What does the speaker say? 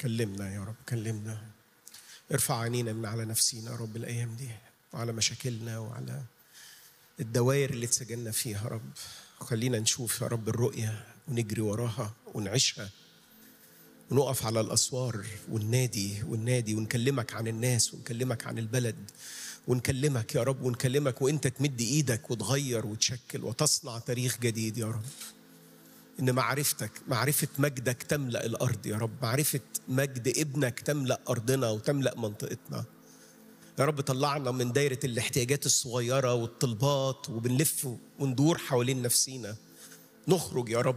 كلمنا يا رب كلمنا ارفع عينينا من على نفسينا يا رب الايام دي وعلى مشاكلنا وعلى الدوائر اللي اتسجلنا فيها يا رب خلينا نشوف يا رب الرؤية ونجري وراها ونعيشها ونقف على الأسوار والنادي والنادي ونكلمك عن الناس ونكلمك عن البلد ونكلمك يا رب ونكلمك وانت تمد ايدك وتغير وتشكل وتصنع تاريخ جديد يا رب ان معرفتك معرفه مجدك تملا الارض يا رب معرفه مجد ابنك تملا ارضنا وتملا منطقتنا يا رب طلعنا من دايره الاحتياجات الصغيره والطلبات وبنلف وندور حوالين نفسينا نخرج يا رب